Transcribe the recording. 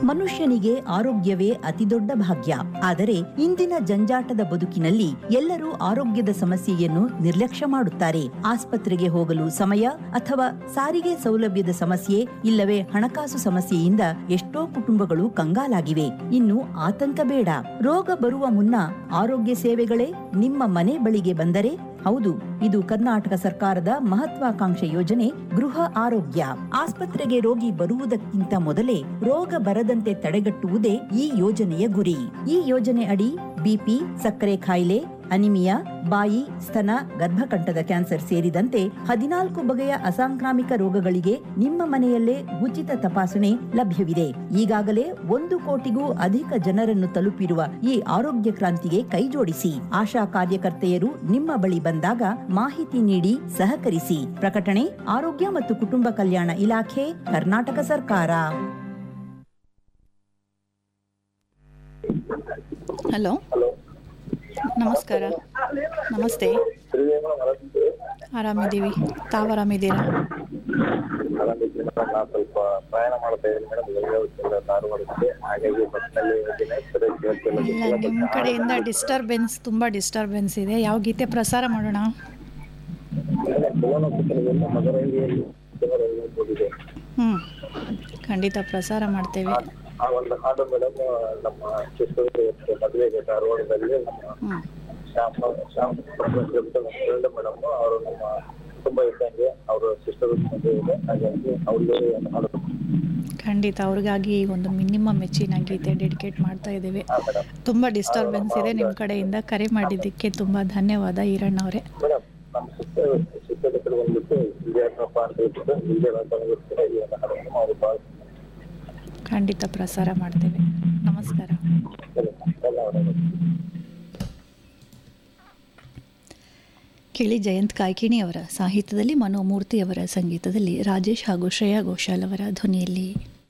ಮನುಷ್ಯನಿಗೆ ಆರೋಗ್ಯವೇ ಅತಿದೊಡ್ಡ ಭಾಗ್ಯ ಆದರೆ ಇಂದಿನ ಜಂಜಾಟದ ಬದುಕಿನಲ್ಲಿ ಎಲ್ಲರೂ ಆರೋಗ್ಯದ ಸಮಸ್ಯೆಯನ್ನು ನಿರ್ಲಕ್ಷ್ಯ ಮಾಡುತ್ತಾರೆ ಆಸ್ಪತ್ರೆಗೆ ಹೋಗಲು ಸಮಯ ಅಥವಾ ಸಾರಿಗೆ ಸೌಲಭ್ಯದ ಸಮಸ್ಯೆ ಇಲ್ಲವೇ ಹಣಕಾಸು ಸಮಸ್ಯೆಯಿಂದ ಎಷ್ಟೋ ಕುಟುಂಬಗಳು ಕಂಗಾಲಾಗಿವೆ ಇನ್ನು ಆತಂಕ ಬೇಡ ರೋಗ ಬರುವ ಮುನ್ನ ಆರೋಗ್ಯ ಸೇವೆಗಳೇ ನಿಮ್ಮ ಮನೆ ಬಳಿಗೆ ಬಂದರೆ ಹೌದು ಇದು ಕರ್ನಾಟಕ ಸರ್ಕಾರದ ಮಹತ್ವಾಕಾಂಕ್ಷೆ ಯೋಜನೆ ಗೃಹ ಆರೋಗ್ಯ ಆಸ್ಪತ್ರೆಗೆ ರೋಗಿ ಬರುವುದಕ್ಕಿಂತ ಮೊದಲೇ ರೋಗ ಬರದಂತೆ ತಡೆಗಟ್ಟುವುದೇ ಈ ಯೋಜನೆಯ ಗುರಿ ಈ ಯೋಜನೆ ಅಡಿ ಬಿಪಿ ಸಕ್ಕರೆ ಕಾಯಿಲೆ ಅನಿಮಿಯಾ ಬಾಯಿ ಸ್ತನ ಗರ್ಭಕಂಠದ ಕ್ಯಾನ್ಸರ್ ಸೇರಿದಂತೆ ಹದಿನಾಲ್ಕು ಬಗೆಯ ಅಸಾಂಕ್ರಾಮಿಕ ರೋಗಗಳಿಗೆ ನಿಮ್ಮ ಮನೆಯಲ್ಲೇ ಉಚಿತ ತಪಾಸಣೆ ಲಭ್ಯವಿದೆ ಈಗಾಗಲೇ ಒಂದು ಕೋಟಿಗೂ ಅಧಿಕ ಜನರನ್ನು ತಲುಪಿರುವ ಈ ಆರೋಗ್ಯ ಕ್ರಾಂತಿಗೆ ಕೈಜೋಡಿಸಿ ಆಶಾ ಕಾರ್ಯಕರ್ತೆಯರು ನಿಮ್ಮ ಬಳಿ ಬಂದಾಗ ಮಾಹಿತಿ ನೀಡಿ ಸಹಕರಿಸಿ ಪ್ರಕಟಣೆ ಆರೋಗ್ಯ ಮತ್ತು ಕುಟುಂಬ ಕಲ್ಯಾಣ ಇಲಾಖೆ ಕರ್ನಾಟಕ ಸರ್ಕಾರ ಹಲೋ ನಮಸ್ಕಾರ ನಮಸ್ತೆ ಆರಾಮಿದ್ದೀವಿ ತಾವು ಆರಾಮಿದ್ದೀರಾ ಆರಾಮಿದ್ದೀನಿ ಮೇಡಮ್ ನಾನು ಸ್ವಲ್ಪ ಪ್ರಯಾಣ ಮಾಡ್ತಾ ಇದ್ದೀನಿ ಮೇಡಮ್ ಬೆಳಗ್ಗೆ ಧಾರವಾಡಕ್ಕೆ ಹಾಗಾಗಿ ಬಸ್ನಲ್ಲಿ ಇದ್ದೀನಿ ಸರಿ ಕೇಳ್ತಿಲ್ಲ ಇಲ್ಲ ನಿಮ್ಮ ಕಡೆಯಿಂದ ಡಿಸ್ಟರ್ಬೆನ್ಸ್ ತುಂಬ ಡಿಸ್ಟರ್ಬೆನ್ಸ್ ಇದೆ ಯಾವ ಗೀತೆ ಪ್ರಸಾರ ಮಾಡೋಣ ಭುವನ ಪುತ್ರದಲ್ಲಿ ಮದರಂಗಿಯಲ್ಲಿ ಹೋಗಿದೆ ಹ್ಞೂ ಖಂಡಿತ ಪ್ರಸಾರ ಮಾಡ್ತೇವೆ ಆ ಒಂದು ಹಾಡು ಮೇಡಮ್ ನಮ್ಮ ಸಿಸ್ಟರ್ ಮದುವೆಗೆ ಧಾರವಾಡದಲ್ಲಿ ನಮ್ಮ ಹ್ಞೂ ಶ್ಯಾಮ ಶ್ಯಾಮ್ ಫ್ರೆಂಡ್ ಮೇಡಮ್ ಅವರು ನಮ್ಮ ಕುಟುಂಬ ಇದ್ದಂಗೆ ಅವರು ಸಿಸ್ಟರ್ ಮದುವೆ ಇದೆ ಹಾಗಾಗಿ ಅವ್ರಿಗೆ ಒಂದು ಹಾಡು ಖಂಡಿತ ಅವ್ರಿಗಾಗಿ ಒಂದು ಮಿನಿಮಮ್ ಮೆಚ್ಚಿನ ಗೀತೆ ಡೆಡಿಕೇಟ್ ಮಾಡ್ತಾ ಇದ್ದೇವೆ ಹಾ ಮೇಡಮ್ ತುಂಬ ಡಿಸ್ಟರ್ಬೆನ್ಸ್ ಇದೆ ನಿಮ್ಮ ಕಡೆಯಿಂದ ಕರೆ ಮಾಡಿದ್ದಕ್ಕೆ ತುಂಬ ಧನ್ಯವಾದ ಈರಣ್ಣ ಅವರೇ ಮೇಡಮ್ ನಮ್ಮ ಸಿಸ್ಟರ್ ಸಿಸ್ಟರ್ ಹತ್ರ ಬಂದ್ಬಿಟ್ಟು ವಿಜಯಪ್ಪ ಅಂತ ಹೇಳ್ಬಿಟ್ಟು ವಿಜಯ ಅಂತ ಬಂದ್ಬಿಟ್ಟು ಈ ಒಂದು ಹಾಡನ್ನು ಅವರು ಭಾಳ ಖಂಡಿತ ಪ್ರಸಾರ ಮಾಡ್ತೇವೆ ನಮಸ್ಕಾರ ಧನ್ಯವಾದಗಳು ಕೇಳಿ ಜಯಂತ್ ಕಾಯ್ಕಿಣಿ ಅವರ ಸಾಹಿತ್ಯದಲ್ಲಿ ಮನೋಮೂರ್ತಿ ಅವರ ಸಂಗೀತದಲ್ಲಿ ರಾಜೇಶ್ ಹಾಗೂ ಶ್ರೇಯಾ ಘೋಷಾಲ್ ಅವರ ಧ್ವನಿಯಲ್ಲಿ